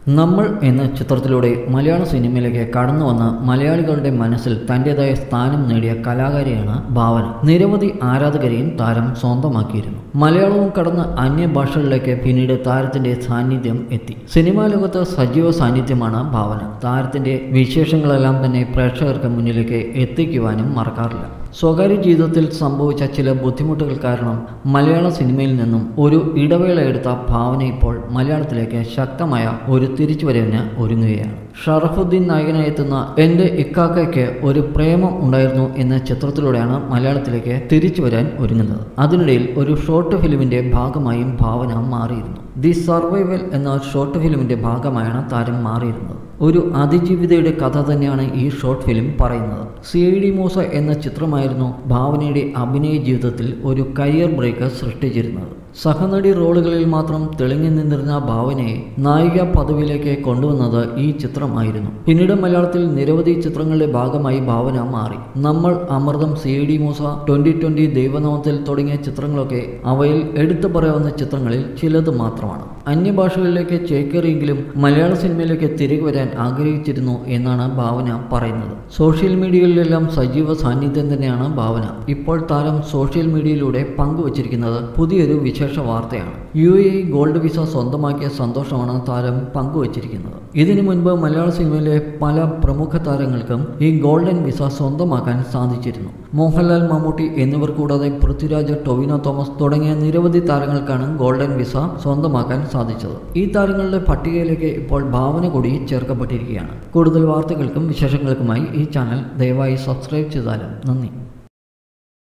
നമ്മൾ എന്ന ചിത്രത്തിലൂടെ മലയാള സിനിമയിലേക്ക് കടന്നു വന്ന മലയാളികളുടെ മനസ്സിൽ തൻ്റെതായ സ്ഥാനം നേടിയ കലാകാരിയാണ് ഭാവന നിരവധി ആരാധകരെയും താരം സ്വന്തമാക്കിയിരുന്നു മലയാളവും കടന്ന് അന്യഭാഷകളിലേക്ക് പിന്നീട് താരത്തിന്റെ സാന്നിധ്യം എത്തി സിനിമാ ലോകത്ത് സജീവ സാന്നിധ്യമാണ് ഭാവന താരത്തിന്റെ വിശേഷങ്ങളെല്ലാം തന്നെ പ്രേക്ഷകർക്ക് മുന്നിലേക്ക് എത്തിക്കുവാനും മറക്കാറില്ല സ്വകാര്യ ജീവിതത്തിൽ സംഭവിച്ച ചില ബുദ്ധിമുട്ടുകൾ കാരണം മലയാള സിനിമയിൽ നിന്നും ഒരു ഇടവേള എടുത്ത ഭാവന ഇപ്പോൾ മലയാളത്തിലേക്ക് ശക്തമായ ഒരു തിരിച്ചുവരവിന് ഒരുങ്ങുകയാണ് ഷറഫുദ്ദീൻ നായകനായി എത്തുന്ന എൻ്റെ ഇക്കാക്കയ്ക്ക് ഒരു പ്രേമം ഉണ്ടായിരുന്നു എന്ന ചിത്രത്തിലൂടെയാണ് മലയാളത്തിലേക്ക് തിരിച്ചു വരാൻ ഒരുങ്ങുന്നത് അതിനിടയിൽ ഒരു ഷോർട്ട് ഫിലിമിന്റെ ഭാഗമായും ഭാവന മാറിയിരുന്നു ദി സർവൈവൽ എന്ന ഷോർട്ട് ഫിലിമിന്റെ ഭാഗമായാണ് താരം മാറിയിരുന്നത് ഒരു അതിജീവിതയുടെ കഥ തന്നെയാണ് ഈ ഷോർട്ട് ഫിലിം പറയുന്നത് സി ഐ ഡി മൂസ എന്ന ചിത്രമായിരുന്നു ഭാവനയുടെ അഭിനയ ജീവിതത്തിൽ ഒരു കരിയർ ബ്രേക്ക് സൃഷ്ടിച്ചിരുന്നത് സഹനടി റോളുകളിൽ മാത്രം തെളിഞ്ഞു നിന്നിരുന്ന ഭാവനയെ നായിക പദവിയിലേക്ക് കൊണ്ടുവന്നത് ഈ ചിത്രമായിരുന്നു പിന്നീട് മലയാളത്തിൽ നിരവധി ചിത്രങ്ങളുടെ ഭാഗമായി ഭാവന മാറി നമ്മൾ Amritham C I D Moosa twenty twenty ദൈവനാമത്തിൽ തുടങ്ങിയ ചിത്രങ്ങളൊക്കെ അവയിൽ എടുത്തു പറയാവുന്ന ചിത്രങ്ങളിൽ ചിലത് മാത്രമാണ് അന്യഭാഷകളിലേക്ക് ചേക്കേറിയെങ്കിലും മലയാള സിനിമയിലേക്ക് തിരികെ വരാൻ ആഗ്രഹിച്ചിരുന്നു എന്നാണ് ഭാവന പറയുന്നത് സോഷ്യൽ മീഡിയകളിലെല്ലാം സജീവ സാന്നിധ്യം തന്നെയാണ് ഭാവന ഇപ്പോൾ താരം സോഷ്യൽ മീഡിയയിലൂടെ പങ്കുവച്ചിരിക്കുന്നത് പുതിയൊരു വിശേഷ വാർത്തയാണ് യു എ ഗോൾഡ് വിസ സ്വന്തമാക്കിയ സന്തോഷമാണ് താരം പങ്കുവച്ചിരിക്കുന്നത് ഇതിനു മുൻപ് മലയാള സിനിമയിലെ പല പ്രമുഖ താരങ്ങൾക്കും ഈ ഗോൾഡൻ വിസ സ്വന്തമാക്കാൻ സാധിച്ചിരുന്നു മോഹൻലാൽ മമ്മൂട്ടി എന്നിവർ കൂടാതെ പൃഥ്വിരാജ് ടൊവിനോ തോമസ് തുടങ്ങിയ നിരവധി താരങ്ങൾക്കാണ് ഗോൾഡൻ വിസ സ്വന്തമാക്കാൻ സാധിച്ചത് ഈ താരങ്ങളുടെ പട്ടികയിലേക്ക് ഇപ്പോൾ ഭാവന കൂടി ചേർക്കപ്പെട്ടിരിക്കുകയാണ് കൂടുതൽ വാർത്തകൾക്കും വിശേഷങ്ങൾക്കുമായി ഈ ചാനൽ ദയവായി സബ്സ്ക്രൈബ് ചെയ്താലും നന്ദി